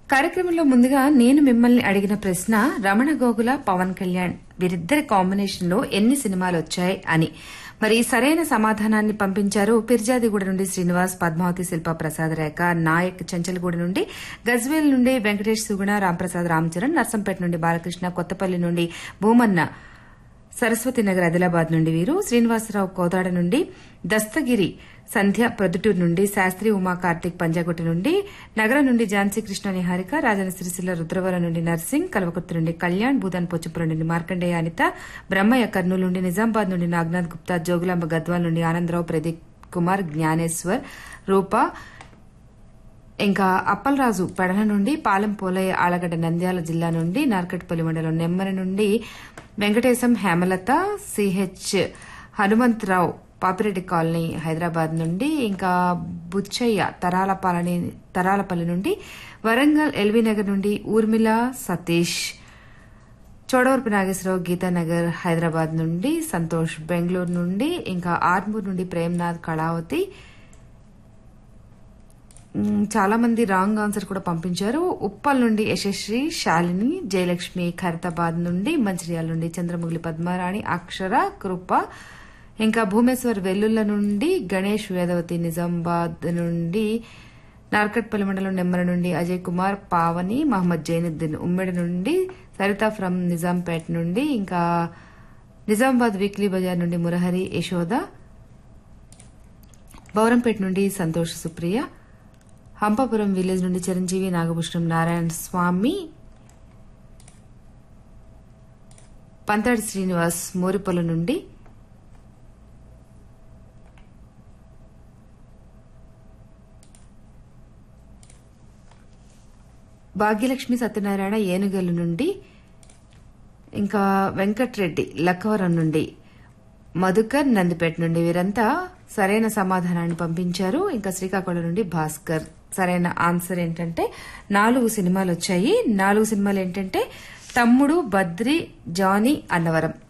కార్యక్రమంలో ముందుగా నేను మిమ్మల్ని అడిగిన ప్రశ్న రమణ గోగుల పవన్ కళ్యాణ్ వీరిద్దరి కాంబినేషన్ లో ఎన్ని సినిమాలు వచ్చాయి అని మరి సరైన సమాధానాన్ని పంపించారు పిర్జాదిగూడ నుండి శ్రీనివాస్ పద్మావతి శిల్ప ప్రసాద్ రేఖ నాయక్ చంచలగూడ నుండి గజ్వేల్ నుండి వెంకటేష్ సుగుణ రాంప్రసాద్ రామచరణ్ నర్సంపేట నుండి బాలకృష్ణ కొత్తపల్లి నుండి భూమన్న సరస్వతి నగర్ ఆదిలాబాద్ నుండి వీరు శ్రీనివాసరావు కోదాడ నుండి దస్తగిరి సంధ్య ప్రొద్దుటూరు నుండి శాస్త్రి ఉమా కార్తిక్ పంజాగుట్ట నుండి నగరం నుండి ఝాన్సీ కృష్ణ నిహారిక రాజన సిరిసిల్ల రుద్రవరం నుండి నర్సింగ్ కల్వకుర్తి నుండి కళ్యాణ్ భూదాన్ పోచపురం నుండి మార్కండేయ అనిత బ్రహ్మయ్య కర్నూలు నుండి నిజామాబాద్ నుండి నాగనాథ్ గుప్తా జోగులాంబ గద్వాల్ నుండి ఆనందరావు ప్రదీప్ కుమార్ జ్ఞానేశ్వర్ రూప ఇంకా అప్పలరాజు పెడల నుండి పాలెం పోలయ్య ఆలగడ్డ నంద్యాల జిల్లా నుండి నార్కట్పల్లి మండలం నెమ్మరి నుండి వెంకటేశం హేమలత సిహెచ్ హనుమంతరావు పాపిరెడ్డి కాలనీ హైదరాబాద్ నుండి ఇంకా బుచ్చయ్య తరాలపాలని తరాలపల్లి నుండి వరంగల్ ఎల్వీ నగర్ నుండి ఊర్మిళ సతీష్ చోడవరపు నాగేశ్వరరావు గీతానగర్ హైదరాబాద్ నుండి సంతోష్ బెంగళూరు నుండి ఇంకా ఆర్మూర్ నుండి ప్రేమ్నాథ్ కళావతి మ్, చాలా మంది రాంగ్ ఆన్సర్ కూడా పంపించారు ఉప్పల్ నుండి యశస్వి శాలిని జయలక్ష్మి ఖైరతాబాద్ నుండి మంచిర్యాల నుండి చంద్రముగిలి పద్మారాణి అక్షర కృప ఇంకా భూమేశ్వర్ వెల్లుల్ల నుండి గణేష్ వేదవతి నిజామాబాద్ నుండి నార్కట్పల్లి మండలం నెమ్మల నుండి అజయ్ కుమార్ పావని మహమ్మద్ జైనుద్దీన్ ఉమ్మెడి నుండి సరిత ఫ్రమ్ నిజాంపేట నుండి ఇంకా నిజామాబాద్ వీక్లీ బజార్ నుండి మురహరి యశోద బౌరంపేట నుండి సంతోష్ సుప్రియ హంపాపురం విలేజ్ నుండి చిరంజీవి నాగభూషణం నారాయణ స్వామి పంతాడి శ్రీనివాస్ మోరిపొల నుండి భాగ్యలక్ష్మి సత్యనారాయణ ఏనుగల్లు నుండి ఇంకా వెంకట్రెడ్డి లక్కవరం నుండి మధుకర్ నందిపేట నుండి వీరంతా సరైన సమాధానాన్ని పంపించారు ఇంకా శ్రీకాకుళం నుండి భాస్కర్ సరైన ఆన్సర్ ఏంటంటే నాలుగు సినిమాలు వచ్చాయి నాలుగు సినిమాలు ఏంటంటే తమ్ముడు బద్రి జానీ అన్నవరం